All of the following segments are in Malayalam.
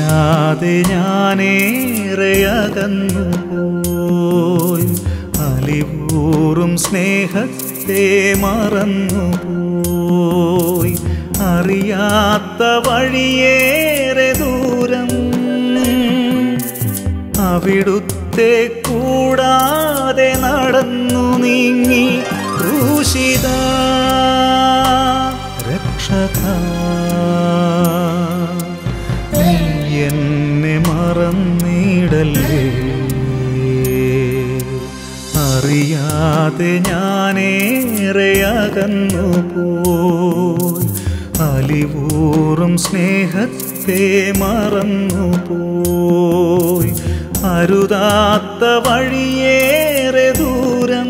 അറിയാതെ ഞാനേറെ അകന്നു പോയി അലിവൂറും സ്നേഹത്തെ മറന്നു പോയി അറിയാത്ത വഴിയേറെ ദൂരം അവിടുത്തെ കൂടാതെ നടന്നു നീങ്ങി ക്രൂശിത രക്ഷക നീ എന്നെ മറന്നിടല്ലേ അറിയാതെ ഞാനേറെ അകന്നു പോയി അലിവൂറും സ്നേഹത്തെ മറന്നു പോയി അരുതാത്ത വഴിയേറെ ദൂരം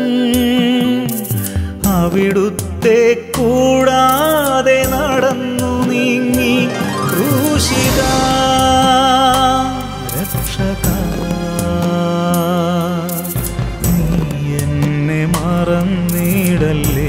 അവിടുത്തെ കൂടാതെ നടന്നു നീങ്ങി ക്രൂശിത രക്ഷക നീ എന്നെ മറന്നിടല്ലേ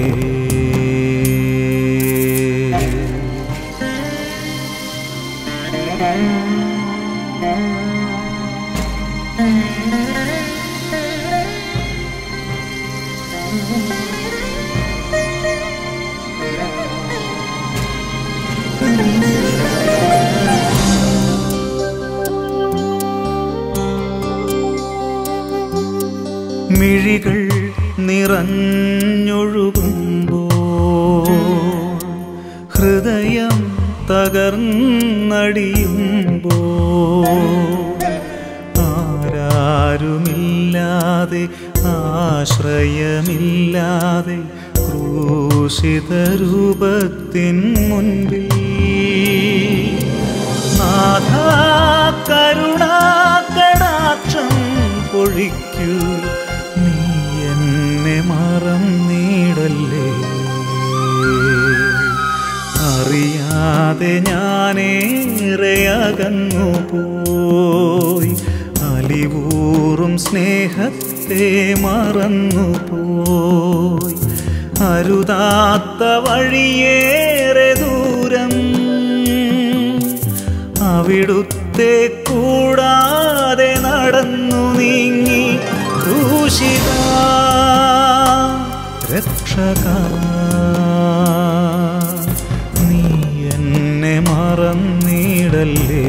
മിഴികൾ നിറഞ്ഞൊഴുകുമ്പോ ഹൃദയം തകർന്നടിയുമ്പോ ആരാരുമില്ലാതെ ആശ്രയമില്ലാതെ ക്രൂശിത രൂപത്തിൻ മുൻപിൽ നാഥാ കരുണാകടാക്ഷം പൊഴിക്കൂ നീ എന്നെ മറന്നിടല്ലേ അറിയാതെ ഞാനേറെ അകന്നു പോയി അലിവൂറും സ്നേഹത്തെ മറന്നു പോയി അരുതാത്ത വഴിയേറെ ദൂരം അവിടുത്തെ കൂടാതെ നടന്നു നീങ്ങി ക്രൂശിത രക്ഷക നീ എന്നെ മറന്നിടല്ലേ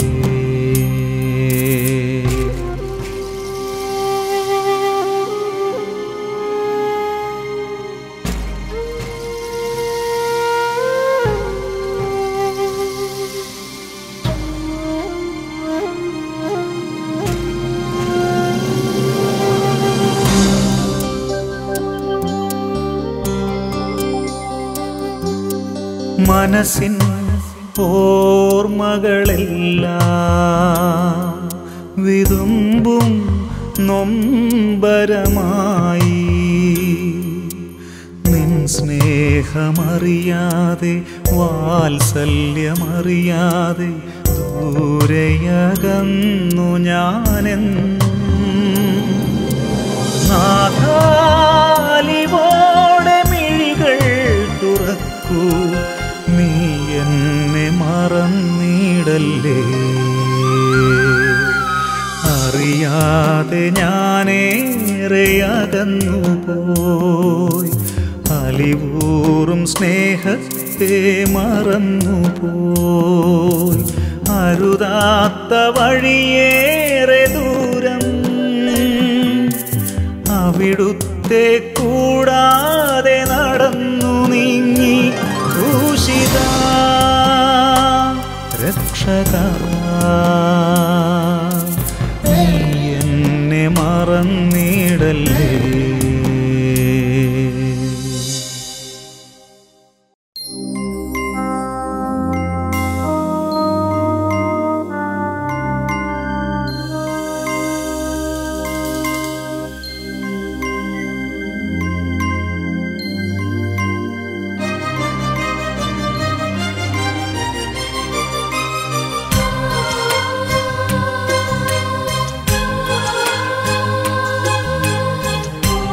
മനസ്സിൻ ഓർമ്മകളെല്ലാം വിതുമ്പും നൊമ്പരമായി നിൻ സ്നേഹമറിയാതെ വാത്സല്യമറിയാതെ ദൂരയകന്നു ഞാനെന്നും നാഥാലിവോടെ മിഴികൾ തുറക്കൂ നീ എന്നെ മറന്നിടല്ലേ അറിയാതെ ഞാനേറെ അകന്നു പോയി അലിവൂറും സ്നേഹത്തെ മറന്നു പോയി അരുതാത്ത വഴിയേറെ ദൂരം അവിടുത്തെ കൂടാതെ നടന്നു നീങ്ങി ക്രൂശിത രക്ഷക നീ എന്നെ മറന്നിടല്ലേ ആ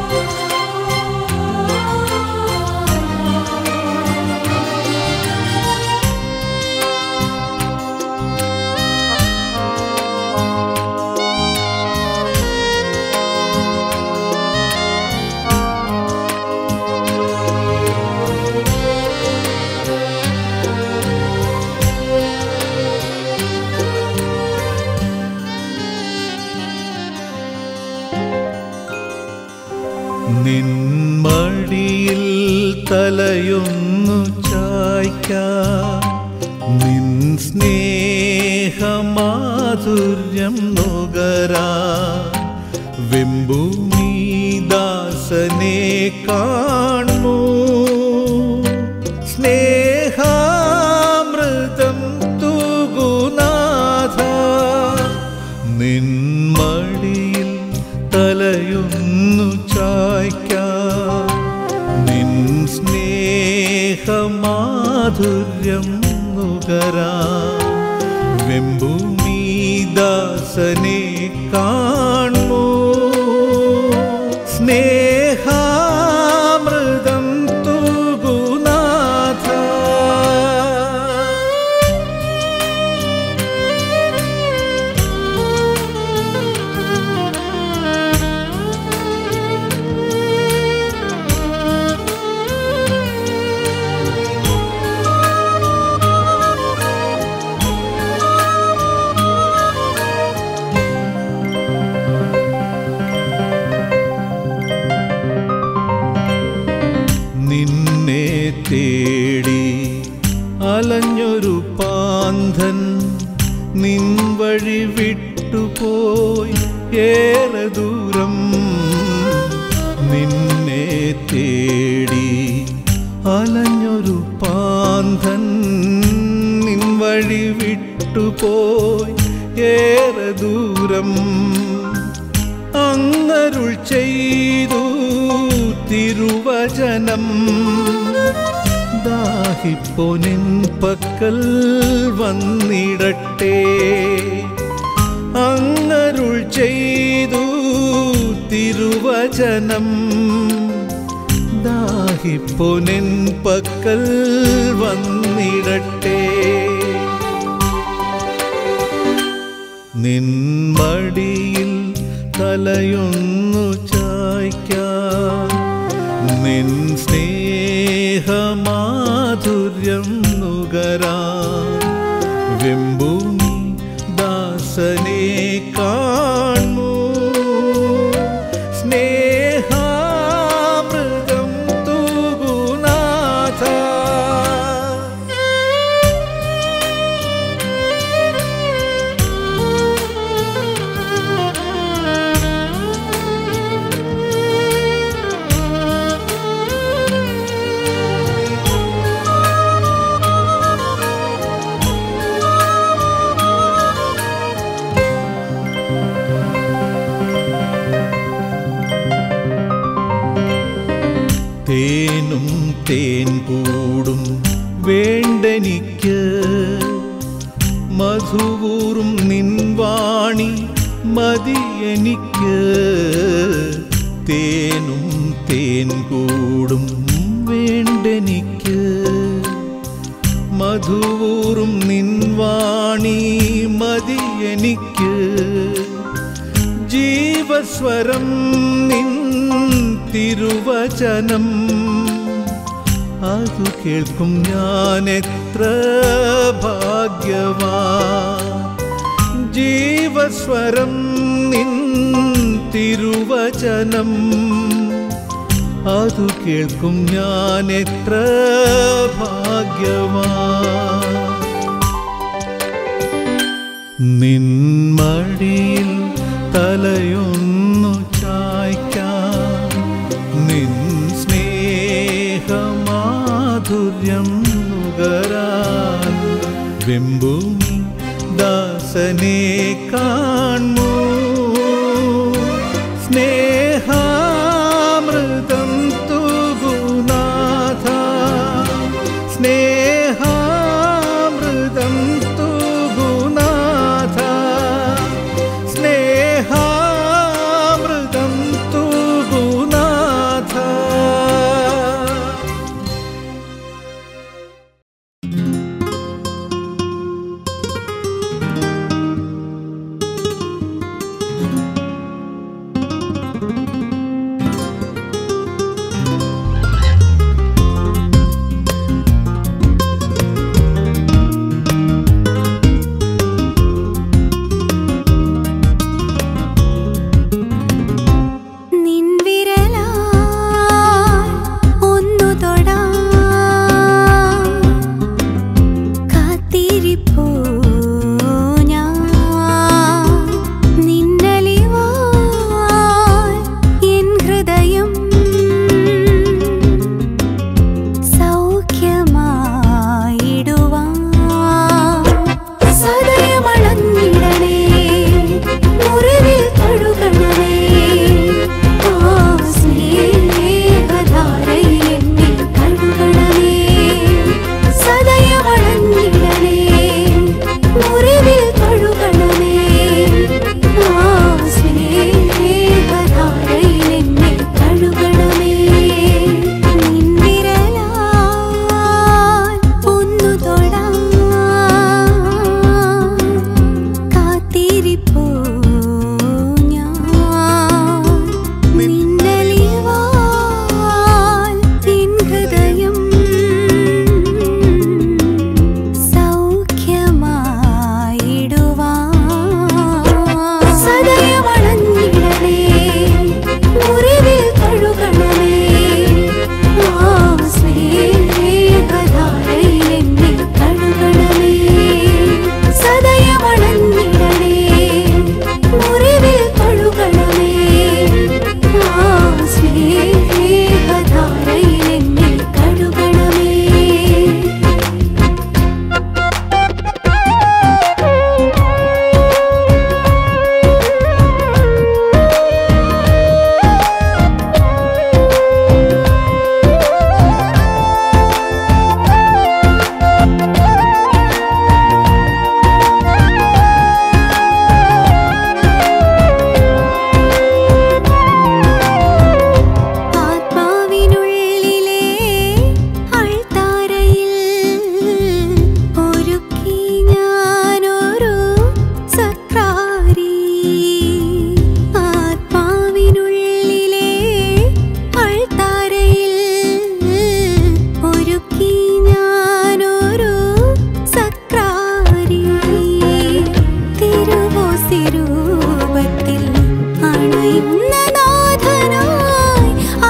നിൻമടിയിൽ തലയൊന്നു ചായ്ക്കാൻ നിൻ സ്നേഹമാധുര്യം നുകരാ വെമ്പൂമി ദാസനെ കാണൂ സ്നേഹാമൃതം തൂകുനാഥ നിൻമടിയിൽ തലയൊന്നു ചായ്ക്കാൻ നിൻ സ്നേഹമാധുര്യം നുകരാ വെമ്പൂമി ദാസനെ കാണൂ സ്നേഹാമൃതം തൂകുനാഥ നിന്നെ തേടി അലഞ്ഞൊരു പാന്തൻ നിൻ വഴി വിട്ടുപോയി ഏറെ ദൂരം നിന്നെ തേടി അലഞ്ഞൊരു പാന്തൻ നിൻ വഴി വിട്ടുപോയി ഏറെ ദൂരം അങ്ങരുൾ ചെയ്തു തിരുവചനം ദാഹിപ്പോനിൻ പക്കൽ വന്നിടട്ടെ അങ്ങരുൾ ചെയ്തു തിരുവചനം ദാഹിപ്പോനിൻ പക്കൽ വന്നിടട്ടെ നിൻമടിയിൽ തലയൊന്നു ചായ്ക്കാൻ നിൻ സ്നേഹമാധുര്യം നുകരാ വെമ്പൂമി ദാസനെ കാണൂ സ്നേഹാമൃതം തൂകുനാഥ തേനും തേൻ കൂടും വേണ്ടെനിക്ക് മധുവൂറും നിൻവാണി മതി എനിക്ക് തേനും തേൻ കൂടും വേണ്ടെനിക്ക് മധുവൂറും നിൻവാണി മതി എനിക്ക് ജീവസ്വരം നിൻ തിരുവചനം അതു കേൾക്കും ഞാൻ എത്ര ഭാഗ്യവാ ജീവസ്വരം നിൻ തിരുവചനം അതു കേൾക്കും ഞാൻ എത്ര ഭാഗ്യവാ നിൻമടിയിൽ തലയൊന്നു ചായ്ക്കാൻ നിൻ സ്നേഹമാധുര്യം നുകരാൻ വെമ്പൂമി ദാസനെ കാണൂ സ്നേഹാമൃതം തൂകുനാഥ സ്നേഹാമൃതം തൂകുനാഥ സ്നേഹാമൃതം തൂകുനാഥ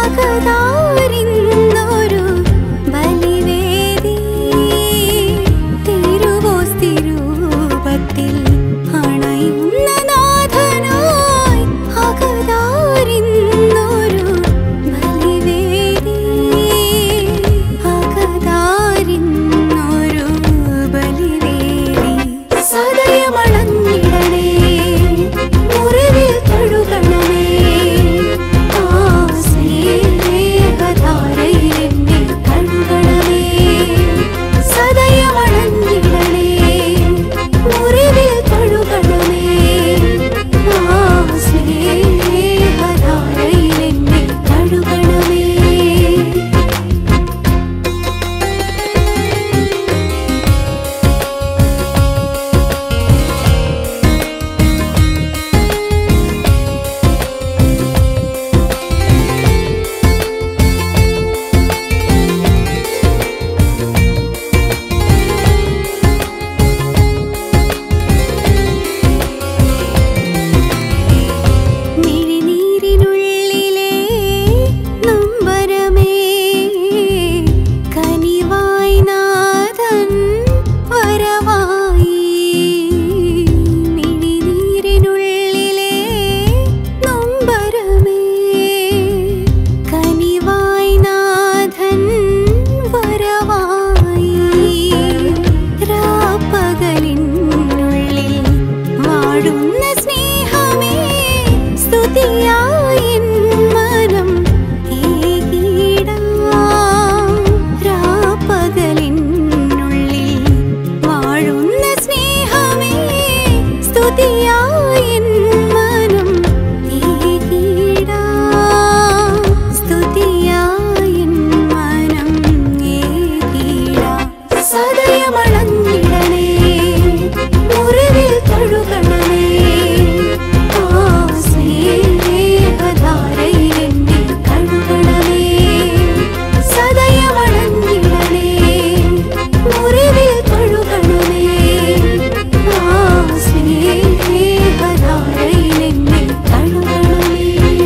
അകതാരിന്നൊരു ബലിവേദി തിരുവോസ്തിരൂപത്തിൽ അണയുന്ന നാഥനായി അകതാരിന്നൊരു ബലിവേദി അകതാരിന്നൊരു ബലിവേദി സദയമണഞ്ഞിടണേ മുറിവിൽ തൊഴുകണമേ ആ സ്നേഹധാരയിൽ എന്നെ കഴുകണമേ സദയമണഞ്ഞിടണേ മുറിവിൽ തൊഴുകണമേ ആ സ്നേഹധാരയിൽ എന്നെ കഴുകണമേ മിഴിനീരിനുള്ളിലെ നൊമ്പരമേ കനിവായി നാഥൻ വരവായി മിഴിനീരിനുള്ളിലെ നൊമ്പരമേ കനിവായി നാഥൻ വരവായി രാപ്പകലിനുള്ളിൽ വാഴുന്ന സ്നേഹമേ സ്തുതിയായി എൻ മനം ഏകീടാം രാപ്പകലിനുള്ളിൽ വാഴുന്ന സ്നേഹമേ സ്തുതിയായി എൻ മനം ഏകീടാം സ്തുതിയായി എൻ മനം ഏകീടാം സദയമണഞ്ഞിടണേ മുറിവിൽ തൊഴുകണമേ ആ സ്നേഹധാരയിൽ എന്നെ കഴുകണമേ സദയമണഞ്ഞിടണേ മുറിവിൽ തൊഴുകണമേ ആ സ്നേഹധാരയിൽ എന്നെ കഴുകണമേ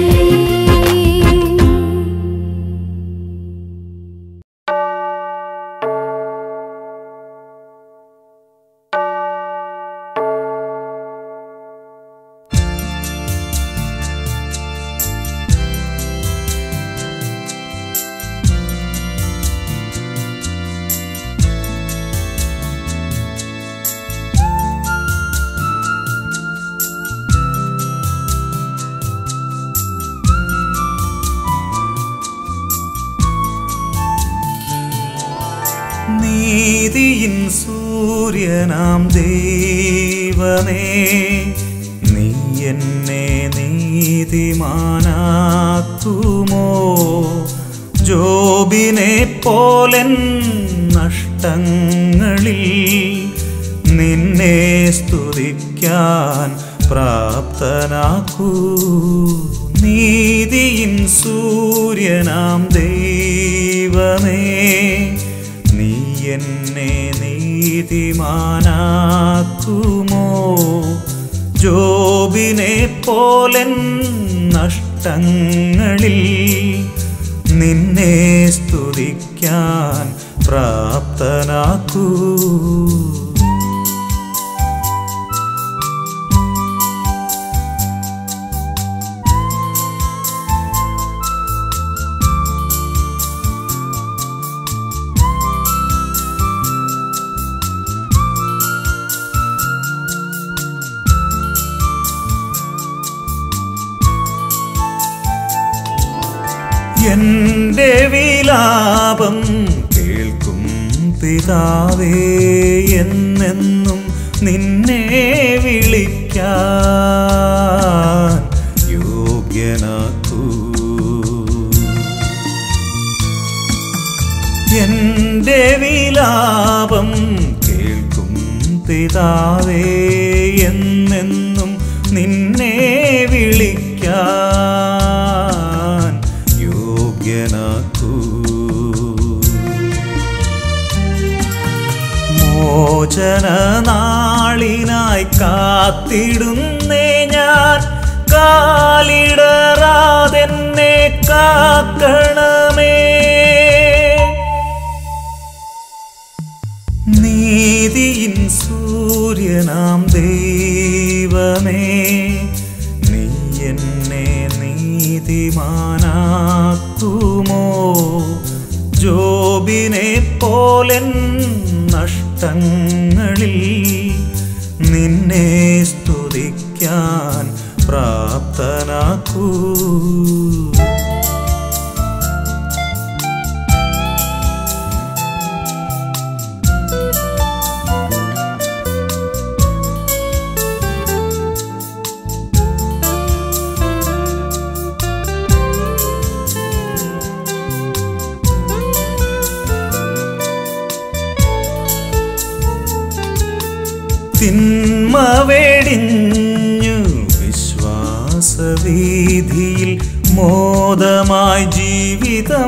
നീതിയിൻ സൂര്യനാം ദൈവമേ നീ എന്നെ നീതിമാനാക്കുമോ ജോബിനെ പോലൻ നഷ്ടങ്ങളിൽ നിന്നെ സ്തുതിക്കാൻ പ്രാപ്തനാക്കൂ നീതിയിൻ സൂര്യനാം ദൈവമേ നീ എന്നെ നീതിമാനാക്കുമോ ജോബിനെ പോലൻ നഷ്ടങ്ങളിൽ നിന്നെ സ്തുതിക്കാൻ പ്രാപ്തനാക്കൂ എന്റെ വിലാപം കേൾക്കും പിതാവേ എന്നെന്നും നിന്നെ വിളിക്കാൻ യോഗ്യനാക്കൂ എന്റെ വിലാപം കേൾക്കും പിതാവേ എന്നെന്നും നിന്നെ വിളിക്കാൻ യോഗ്യനാക്കൂ മോചന നാളിനായി കാത്തിടുന്നേ ഞാൻ കാലിടറാതെന്നെ കാക്കണമേ നീതിയിൻ സൂര്യനാം ദൈവമേ നീ എന്നെ നീതിമാനാക്കുമോ ജോബിനെ പോലൻ നഷ്ടങ്ങളിൽ നിന്നെ സ്തുതിക്കാൻ പ്രാപ്തനാക്കൂ തിന്മ വെടിഞ്ഞു വിശ്വാസവീതിയിൽ മോദമായി ജീവിതം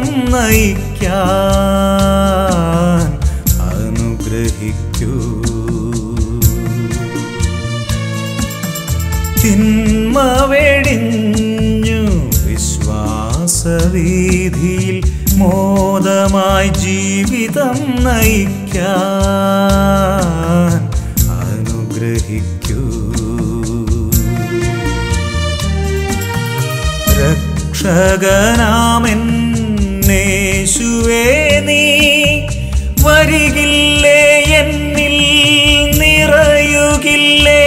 നയിക്കാൻ അനുഗ്രഹിക്കൂ തിന്മ വെടിഞ്ഞു വിശ്വാസവീതിയിൽ മോദമായി ജീവിതം നയിക്കാൻ അനുഗ്രഹിക്കൂ രക്ഷകനാമെന്നേശുവേ നീ വരികില്ലേ എന്നിൽ നിറയുകില്ലേ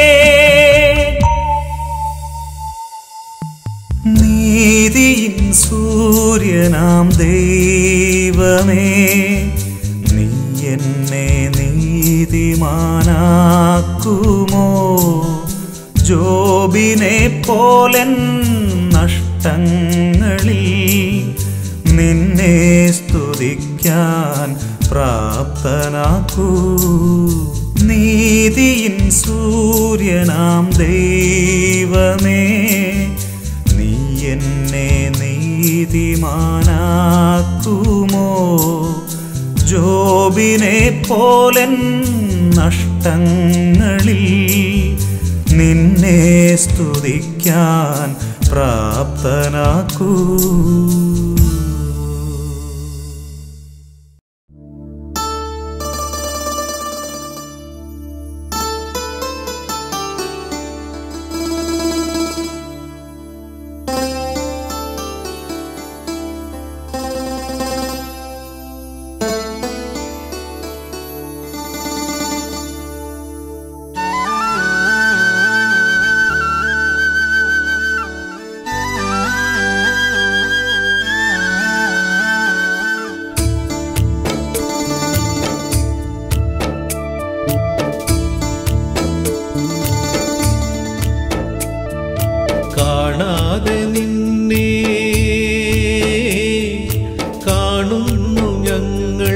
നീതിയിൻ സൂര്യനാം ദൈവമേ നീ എന്നെ നീതിമാനാക്കുമോ ജോബിനെ പോലൻ നഷ്ടങ്ങളിൽ നിന്നെ സ്തുതിക്കാൻ പ്രാപ്തനാക്കൂ നീതിയിൻ സൂര്യനാം ദൈവമേ നീ എന്നെ നീതിമാനാക്കുമോ ജോബിനെ പോലൻ നഷ്ടങ്ങളിൽ നിന്നെ സ്തുതിക്കാൻ പ്രാപ്തനാക്കൂ കാണാതെ നിന്നെ കാണുന്നു ഞങ്ങൾ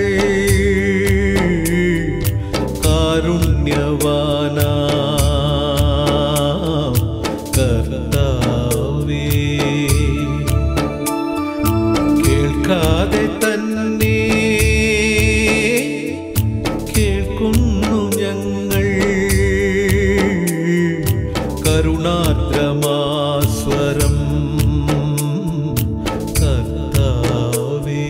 കാരുണ്യവാനാ കർത്താവേ കേൾക്കാതെ തന്നെ കേൾക്കുന്നു ഞങ്ങൾ കരുണാദ്രമാസ്വരം കർത്താവേ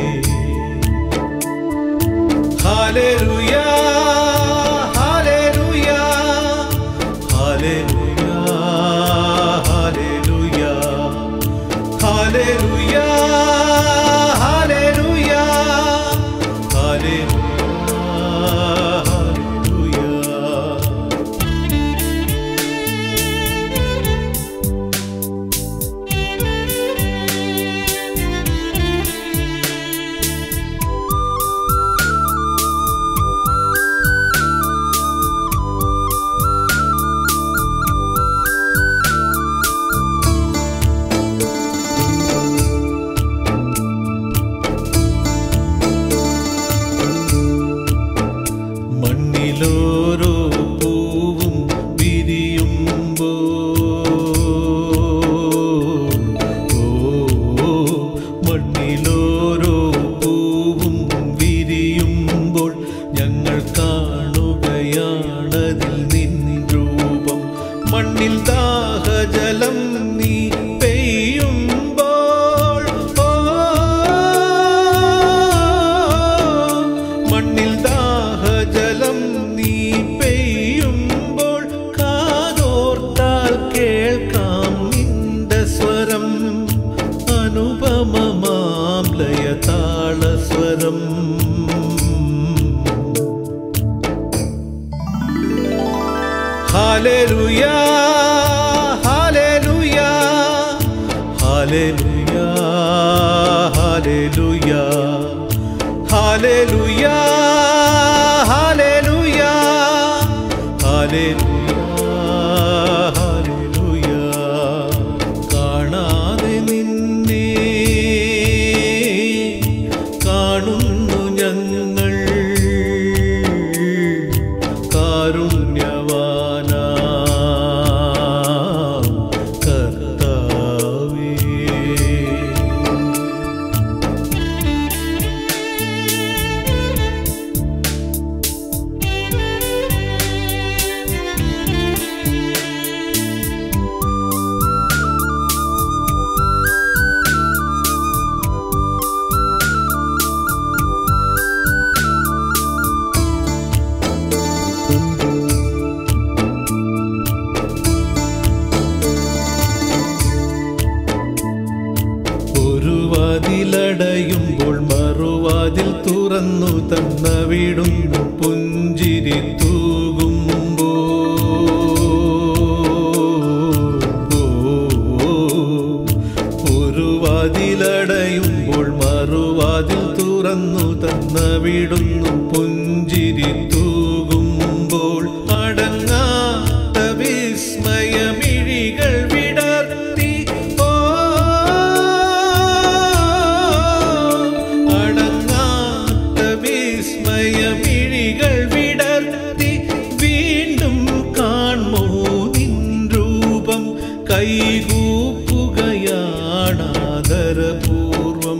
hallelujah hallelujah hallelujah hallelujah hallelujah hallelujah hallelujah hallelujah അനുപമമാം ലയതാളസ്വരം hallelujah hallelujah hallelujah hallelujah hallelujah hallelujah hallelujah hallelujah കാണാതെ നിന്നെ കാണുന്നു ഞങ്ങൾ കാരുണ്യവാനാ കർത്താവേ ഒരു വാതിലടയുമ്പോൾ മറുവാതിൽ തുറന്നു തന്ന വിടുന്നു പുഞ്ചിരി തൂകുമ്പോ ഒരു വാതിലടയുമ്പോൾ മറുവാതിൽ തുറന്നു തന്ന വിടുന്നു പുഞ്ചിരി തൂകുമ്പോൾ അടങ്ങാത്ത വിസ്മയമിഴികൾ വിടർത്തി ഓ അടങ്ങാത്ത വിസ്മയമിഴികൾ വിടർത്തി വീണ്ടും കാൺമോ നിൻ രൂപം കൈകൂപ്പുകയാണാദരപൂർവം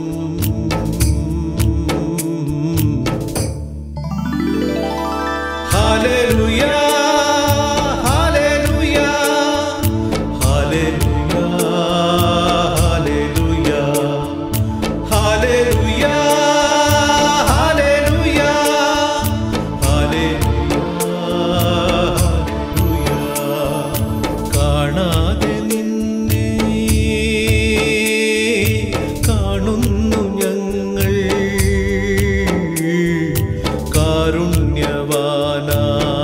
hallelujah hallelujah hallelujah hallelujah hallelujah hallelujah hallelujah കാണാതെ നിന്നെ കാണുന്നു ഞങ്ങൾ കാരുണ്യവാനാ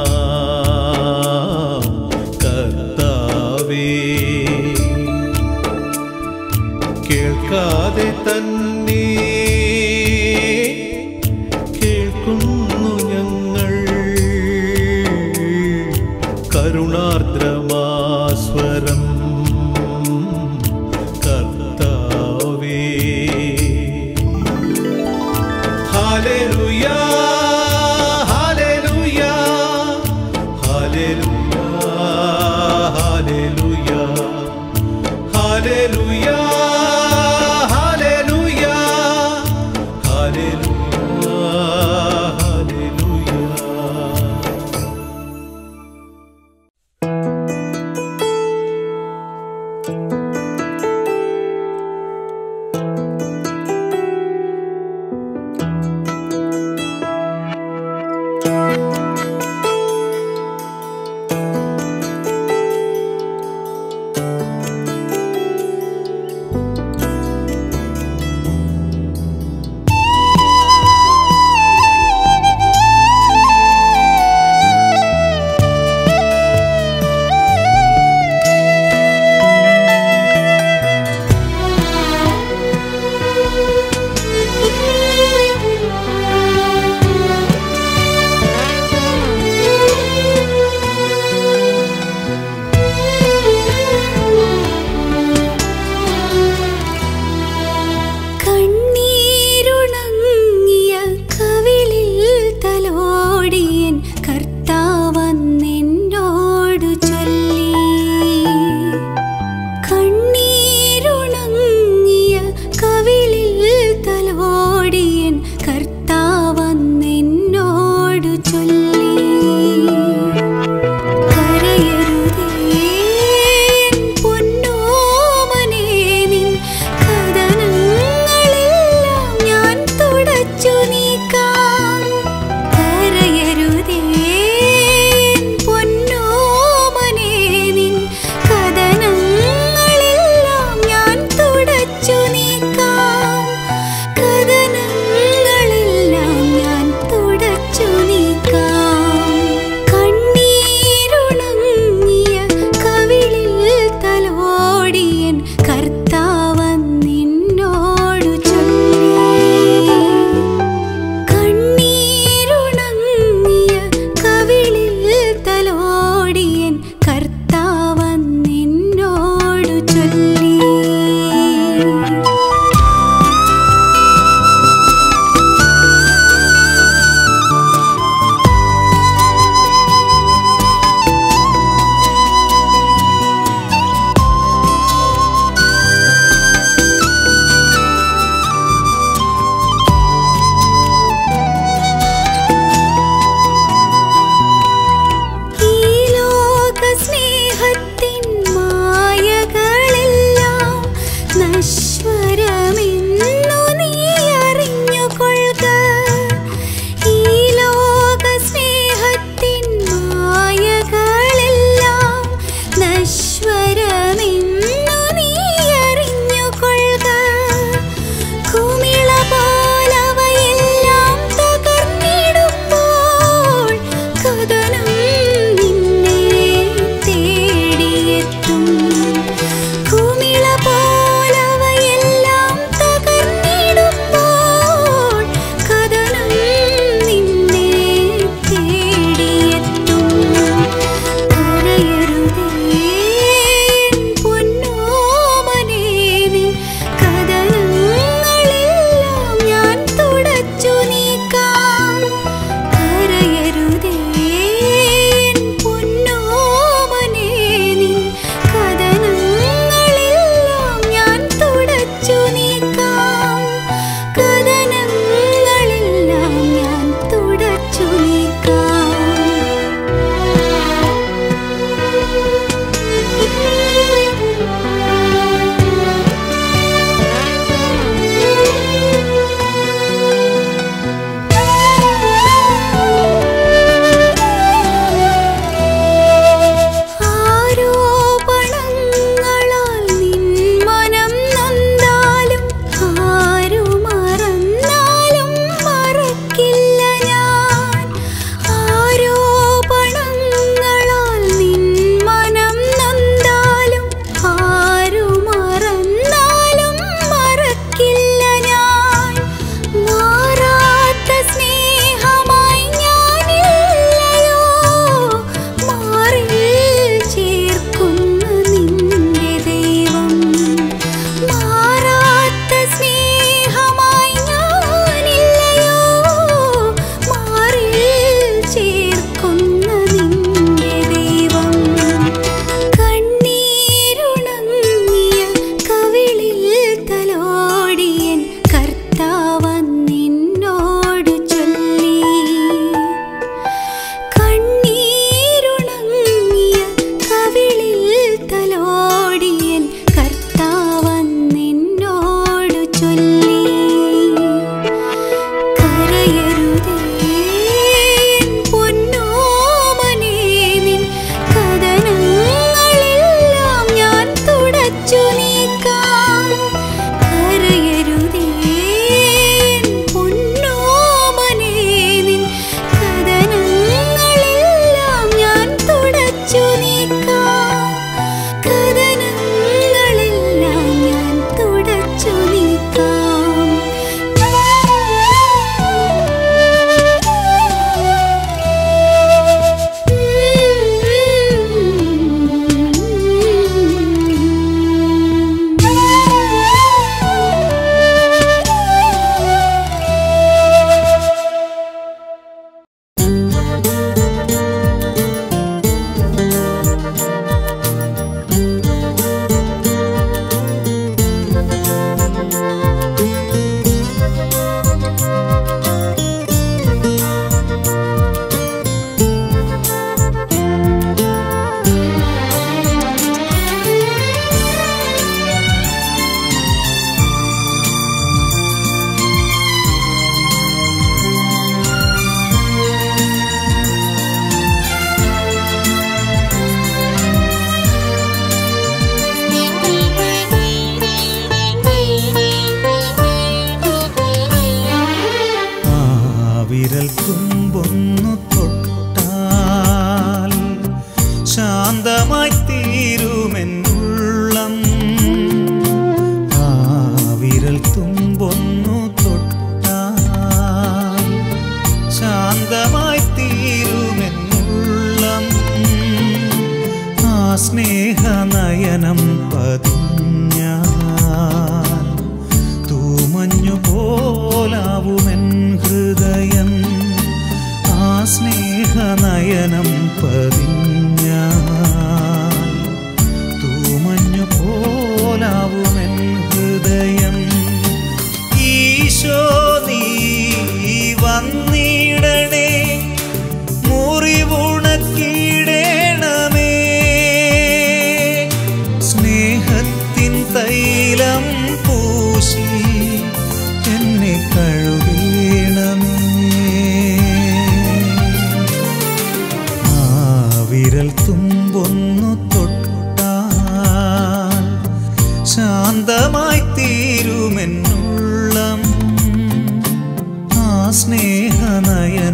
കർത്താവേ കേൾക്കാതെ തന്നെ കേൾക്കുന്നു ഞങ്ങൾ കരുണാർദ്രമാസ്വരം കർത്താവേ hallelujah hallelujah hallelujah hallelujah hallelujah hallelujah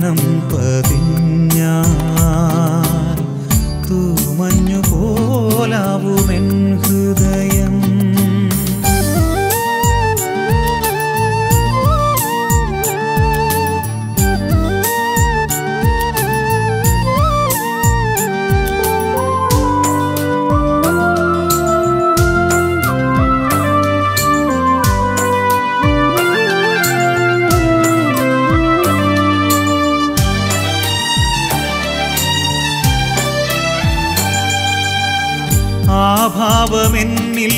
നയനം പതിഞ്ഞാൽ തൂമഞ്ഞു പോലാവുമെൻ ഹൃദയം ആ ഭാവമെന്നിൽ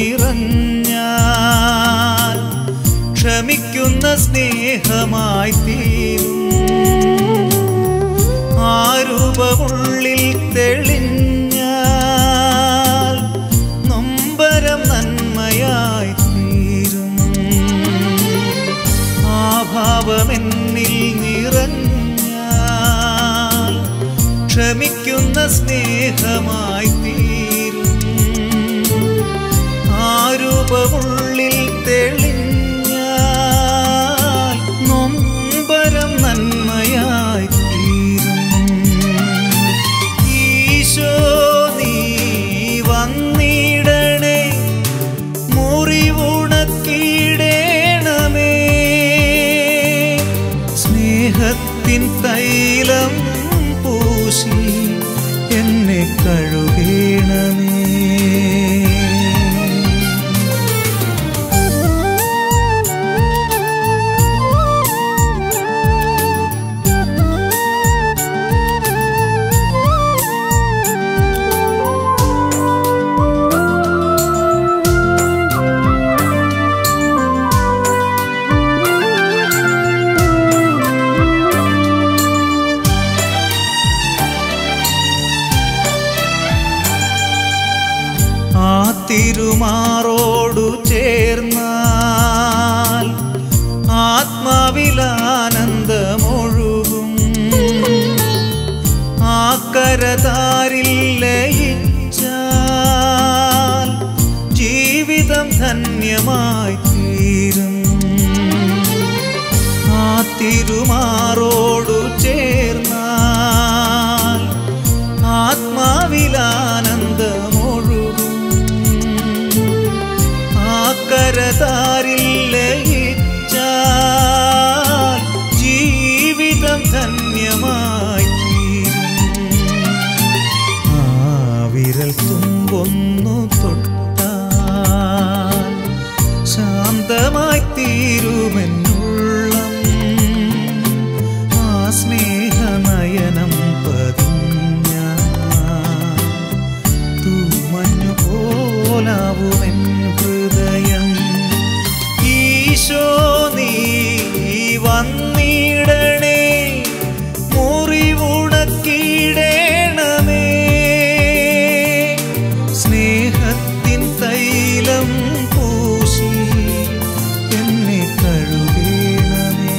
നിറഞ്ഞാൽ ക്ഷമിക്കുന്ന സ്നേഹമായി തീരും ആ രൂപമുള്ളിൽ തെളിഞ്ഞാൽ നൊമ്പരം നന്മയായി തീരും ആ ഭാവമെന്നിൽ നിറഞ്ഞാൽ ക്ഷമിക്കുന്ന സ്നേഹമായി തീരും ആ രൂപമുള്ളിൽ തെളിഞ്ഞാൽ നൊമ്പരം നന്മയായി തീരും ഈശോ നീ വന്നിടണേ മുറിവുണക്കിടേണമേ സ്നേഹത്തിൻ തൈലം പൂശി എന്നെ കഴുകേണമേ ആ തിരുമാറോടു ചേർന്നാൽ ആത്മാവിലാനന്ദമൊഴുകും ആ കരതാരിൽ ലയിച്ചാൽ ജീവിതം ധന്യമായി തീരും ആ തിരുമാറോടു ചേർന്നാൽ ആത്മാവിലാനന്ദമൊഴുകും ആ കരതാരിൽ ലയിച്ചാൽ ജീവിതം ധന്യമായി തീരും. ആ വിരൽ തുമ്പൊന്നു തൊട്ടാൽ ശാന്തമായി തീരുമെന്നുള്ളം ആ സ്നേഹനയനം പതിഞ്ഞ തൂമഞ്ഞു പോലാവുമെൻ ഹൃദയം ഈശോ നീ വന്നിടണേ മുറിവുണക്കിടേണമേ സ്നേഹത്തിൻ തൈലം പൂശി എന്നെ കഴുകേണമേ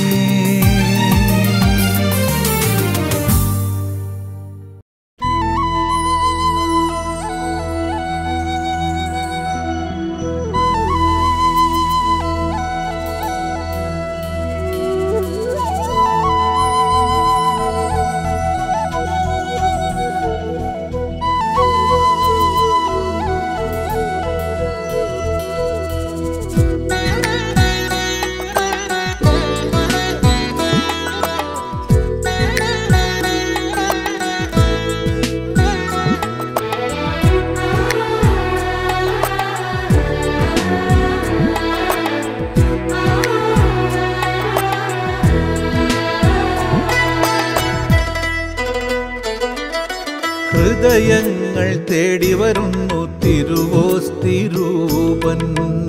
ഹൃദയങ്ങൾ തേടി വരുന്നു തിരുവോസ്തിരൂപൻ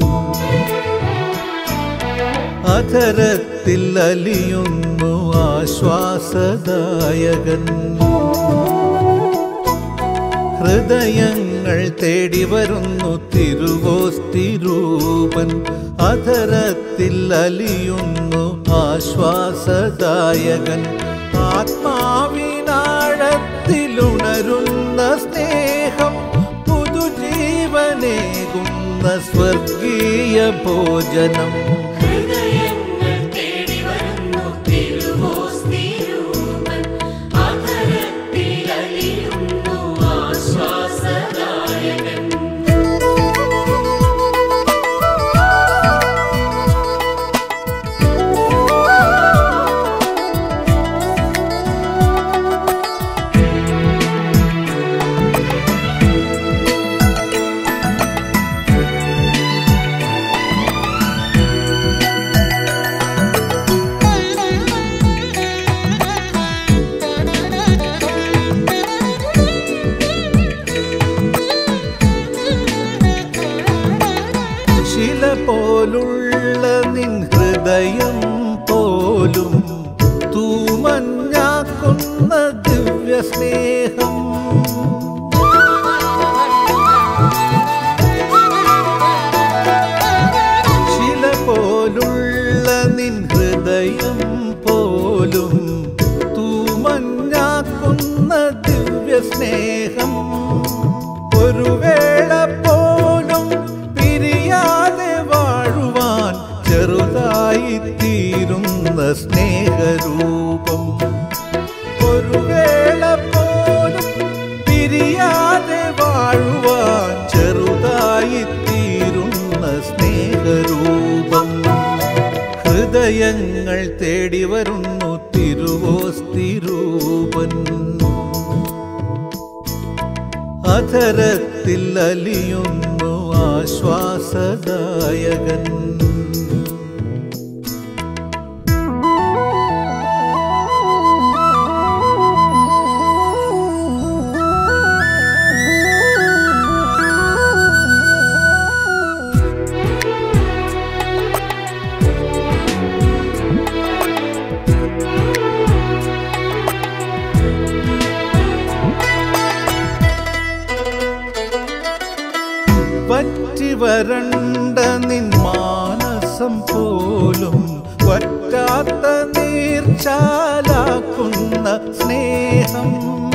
അധരത്തിൽ അലിയുന്നു ആശ്വാസദായകൻ ഹൃദയങ്ങൾ തേടി വരുന്നു തിരുവോസ്തിരൂപൻ അധരത്തിൽ അലിയുന്നു ആശ്വാസദായകൻ ആത്മാവിനാഴത്തിലുണരുന്ന സ്നേഹം പുതുജീവനേകുന്ന സ്വർഗീയ ഭോജനം ഹൃദയങ്ങൾ തേടി വരുന്നു തിരുവോസ്തി പോലുള്ള നിൻ ഹൃദയം പോലും തൂമഞ്ഞാക്കുന്ന ദിവ്യ സ്നേഹം ശില പോലുള്ള നിൻ ഹൃദയം പോലും തൂമഞ്ഞാക്കുന്ന ദിവ്യ സ്നേഹം ഒരു വേള പോലും പിരിയാതെ വാഴുവാൻ ചെറുതായി തീരുന്ന സ്നേഹരൂപം ഒരു വേള പോലും പിരിയാതെ വാഴുവാൻ ചെറുതായി തീരുന്ന സ്നേഹരൂപം ഹൃദയങ്ങൾ തേടി വരുന്നു തിരുവോസ്തിരൂപൻ അധരത്തിൽ അലിയുന്നു ആശ്വാസദായകൻ പറ്റി വരണ്ട നിൻ മാനസം പോലും വറ്റാത്ത നീർച്ചാലാക്കുന്ന സ്നേഹം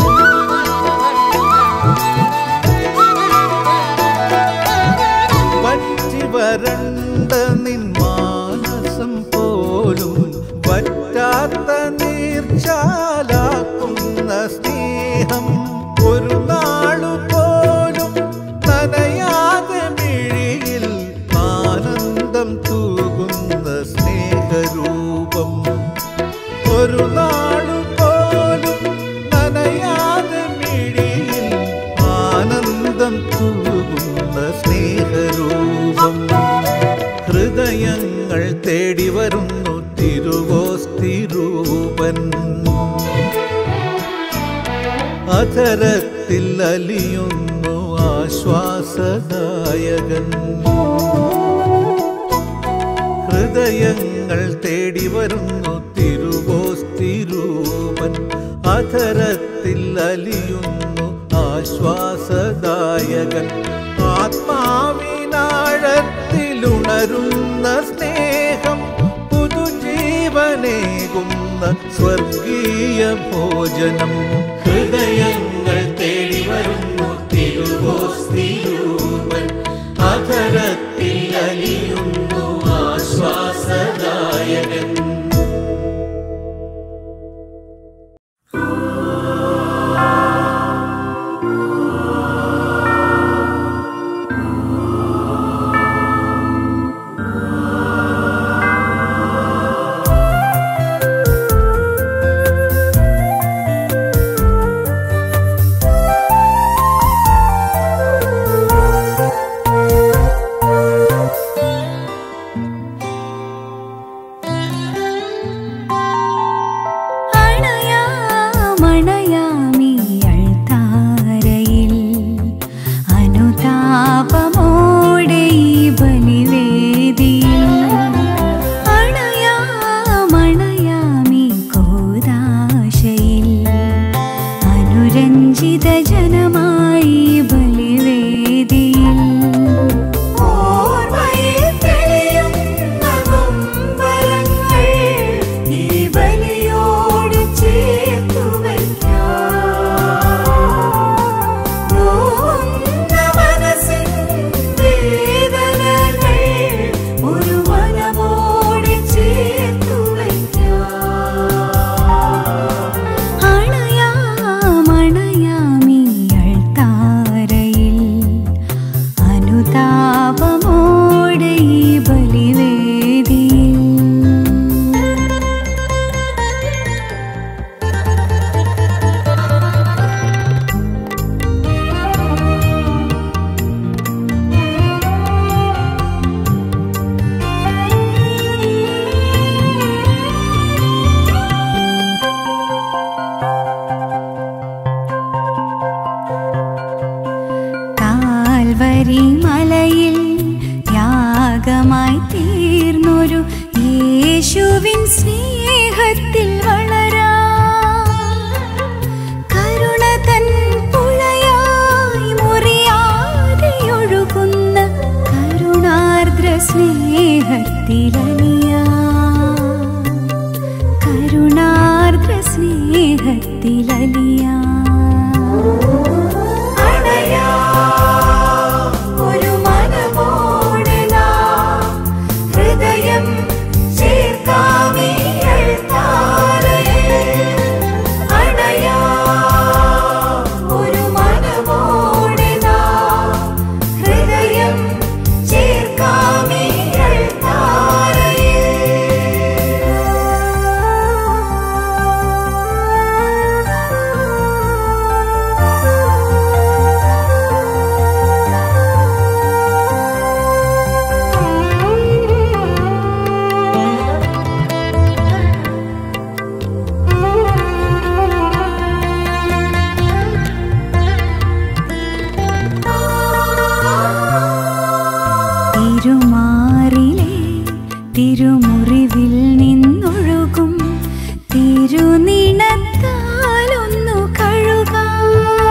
പറ്റി വരണ്ട നിൻ മാനസം പോലും വറ്റാത്ത നീർച്ചാലാക്കുന്ന സ്നേഹം ഒരു നാളു പോലും നനയാതെ മിഴിയിൽ ആനന്ദം തൂകുന്ന സ്നേഹരൂപം ഒരു നാളു പോലും നനയാതെ മിഴിയിൽ ആനന്ദം തൂകുന്ന സ്നേഹരൂപം ഹൃദയങ്ങൾ തേടി വരുന്നു തിരുവോസ്തിരൂപൻ അധരത്തിൽ അലിയുന്നു ആശ്വാസദായകൻ ഹൃദയങ്ങൾ തേടി വരുന്നു തിരുവോസ്തിരൂപൻ അധരത്തിൽ അലിയുന്നു ആശ്വാസദായകൻ ആത്മാവിനാഴത്തിലുണരുന്ന സ്നേഹം പുതുജീവനേകുന്ന സ്വർഗീയ ഭോജനം ഹൃദയങ്ങൾ തേടി വരുന്നു തിരുവോസ്തിരൂപൻ അധരത്തിൽ അലിയുന്നു ആശ്വാസദായകൻ ും തീർന്നൊരു യേശുവിൻ സ്നേഹത്തിൽ വളരാ കരുണ തൻ പുഴയായി മുറിയാതെ ഒഴുകുന്ന കരുണാർദ്ര സ്നേഹത്തിലലിയാ കരുണാർദ്ര സ്നേഹത്തിലലിയാ അണയാ ഒരു മനമോടെ നാം ഹൃദയം ചേർക്കാമേയൾത്താരയിൽ. അണയാ ഒരു മനമോടെ നാം ഹൃദയം തിരുമാറിലെ തിരുമുറിവിൽ നിന്നൊഴുകും തിരുനിണത്താലൊന്നു കഴുകാം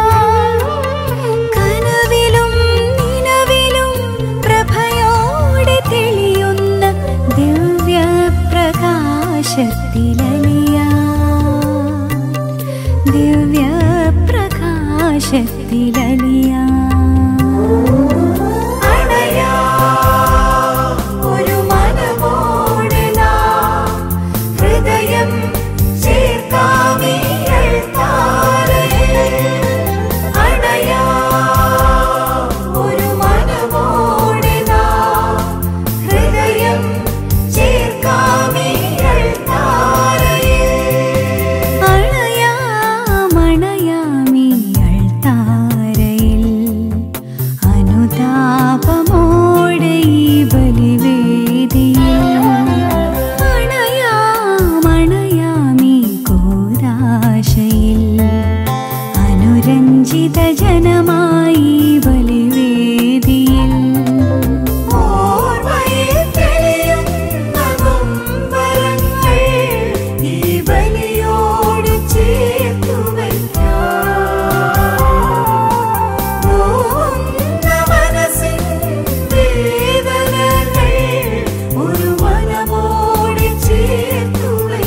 കനവിലും നിലവിലും പ്രഭയോടെ തെളിയുന്ന ദിവ്യപ്രകാശത്തിലലിയാ ദിവ്യപ്രകാശത്തിലലിയാ അണയാ ഒരു മനമോടെ നാം ഹൃദയം ചേർക്കാമേയൾത്താരയിൽ. അണയാ ഒരു മനമോടെ നാം ഹൃദയം ചേർക്കാമേയൾത്താരയിൽ. അണയാമണയാമീ അൾത്താരയിൽ അനുതാപമോടെ ഈ ബലിവേദിയിൽ അണയാമണയാമീ കോരാശയിൽ അനുരഞ്ജിത ജനമായി ഈ ബലിവേദിയിൽ ഓർമ്മയിൽ തെളിയുന്ന നൊമ്പരങ്ങൾ ഈ ബലിയോട് ചേർത്തു വയ്ക്കാം മനസ്സിൻ വേദനകൾ ഒരു മനമോടെ ചേർത്തു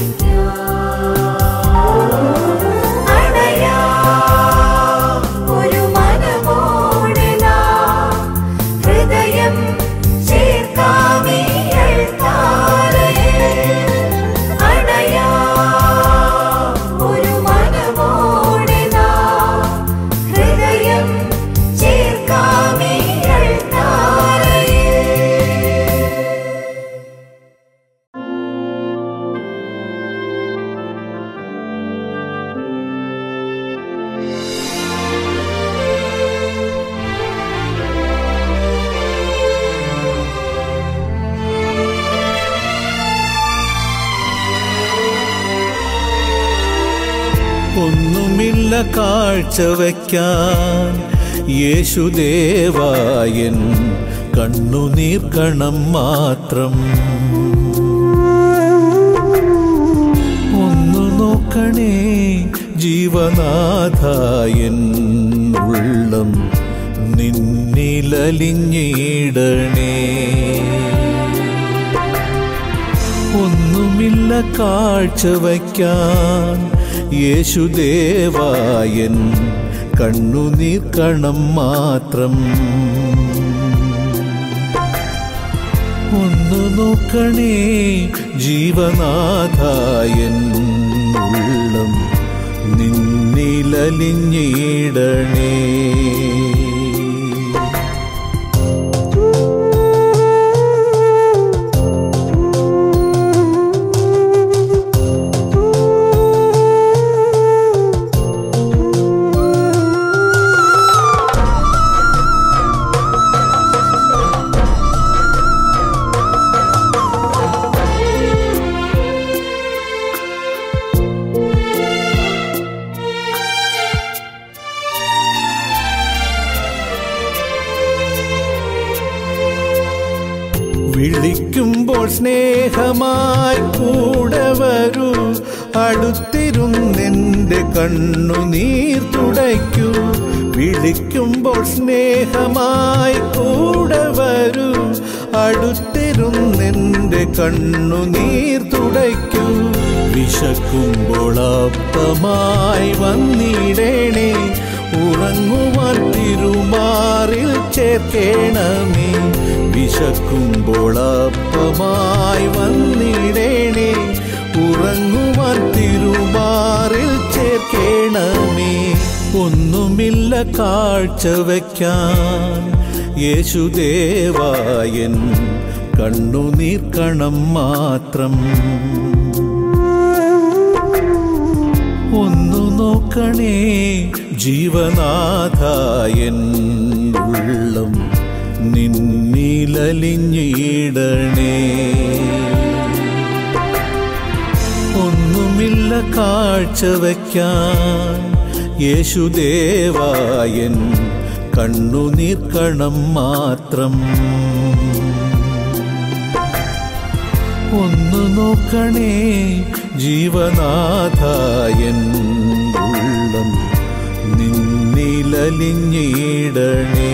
അണയാ ഒരു മനമോടെ നാം ഹൃദയം ചേർക്കാമേയൾത്താരയിൽ. അണയാ ഒരു മനമോടെ നാം ഹൃദയം ചേർക്കാമേയൾത്താരയിൽ. ഒന്നുമില്ല കാഴ്ചവെക്കാൻ യേശുദേവായൻ കണ്ണുനീർ കണം മാത്രം ഒന്നു നോക്കണേ ജീവനാഥായൻ ഉള്ളം നിന്നിലലിഞ്ഞിടണേ ഒന്നുമില്ല കാഴ്ചവയ്ക്കാൻ യേശുദേവായൻ കണ്ണുനീർ കണം മാത്രം ഒന്നു നോക്കണേ ജീവനാഥായൻ ഉള്ളം നിന്നിലലിഞ്ഞിടണേ സ്നേഹമായി കൂടെ വരൂ അടുത്തിരുന്നെൻ്റെ കണ്ണുനീർ തുടയ്ക്കൂ വിളിക്കുമ്പോൾ സ്നേഹമായി കൂടെ വരൂ അടുത്തിരുന്നെൻ്റെ കണ്ണുനീർ തുടയ്ക്കൂ വിശക്കുമ്പോൾ അപ്പമായി വന്നിടണേ ഉറങ്ങുവാൻ തിരുമാറിൽ ചേർക്കേണമേ വിശക്കുമ്പോൾ അപ്പമായി വന്നിടണേ ഉറങ്ങുവാൻ തിരുമാറിൽ ചേർക്കേണമേ ഒന്നുമില്ല കാഴ്ച വയ്ക്കാൻ യേശുദേവായൻ കണ്ണുനീർക്കണം മാത്രം ഒന്നു നോക്കണേ ജീവനാഥായൻ ഉള്ളം നിന്നിലലിഞ്ഞിടണേ ഒന്നുമില്ല കാഴ്ച വയ്ക്കാൻ യേശുദേവായൻ കണ്ണുനീർക്കണം മാത്രം ഒന്നു നോക്കണേ ജീവനാഥായൻ ഉള്ളം നിന്നിലലിഞ്ഞിടണേ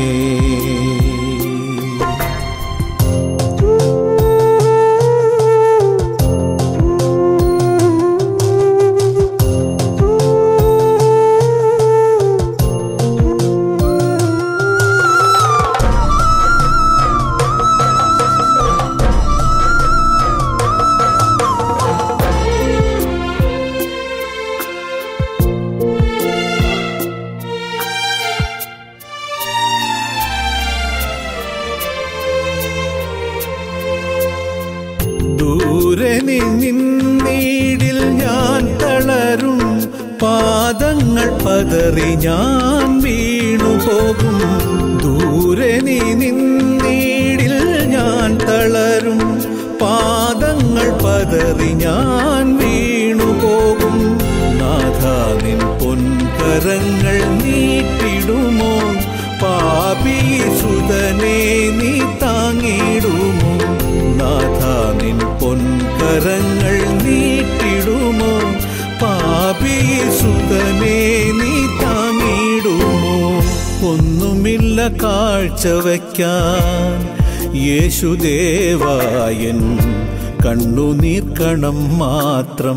ദൂരെ നിന്നീടിൽ ഞാൻ തളരും പാദങ്ങൾ പതറി ഞാൻ വീണുപോകും ദൂരെ നീ നിന്നീടിൽ ഞാൻ തളരും പാദങ്ങൾ പതറി ഞാൻ വീണുപോകും നാഥ നിൻ പൊൻകരങ്ങൾ നീട്ടിടുമോ പാപി സുതനെ നീ താങ്ങിടുമോ നാഥ നിൻ പൊൻകരങ്ങൾ നീട്ടിടുമോ പാപി സുതനെ നീ താങ്ങിടുമോ ഒന്നുമില്ല കാഴ്ച വയ്ക്കാൻ യേശുദേവായൻ കണ്ണുനീർക്കണം മാത്രം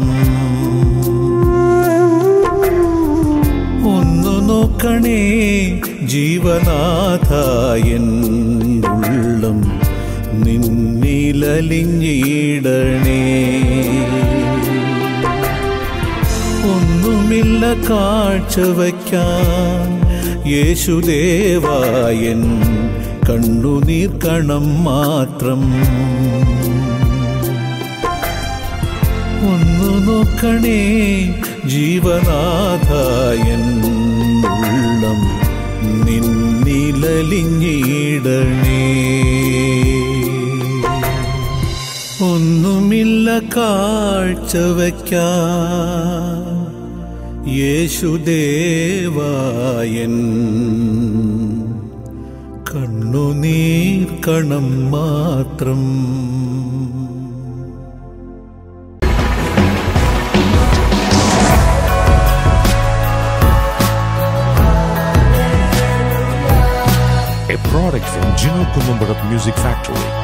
ഒന്നു നോക്കണേ ജീവനാഥായൻ ഉള്ളം നിന്നിലലിഞ്ഞിടണേ ഒന്നുമില്ല കാഴ്ച വയ്ക്കാൻ യേശുദേവായൻ കണ്ണുനീർക്കണം മാത്രം ഒന്നു നോക്കണേ ജീവനാഥായൻ ഉള്ളം നിന്നിലലിഞ്ഞിടണേ ഒന്നുമില്ല കാഴ്ച വയ്ക്കാൻ യേശുദേവായൻ കണ്ണുനീർ കണം മാത്രം a product from Gino Columbarat Music Factory.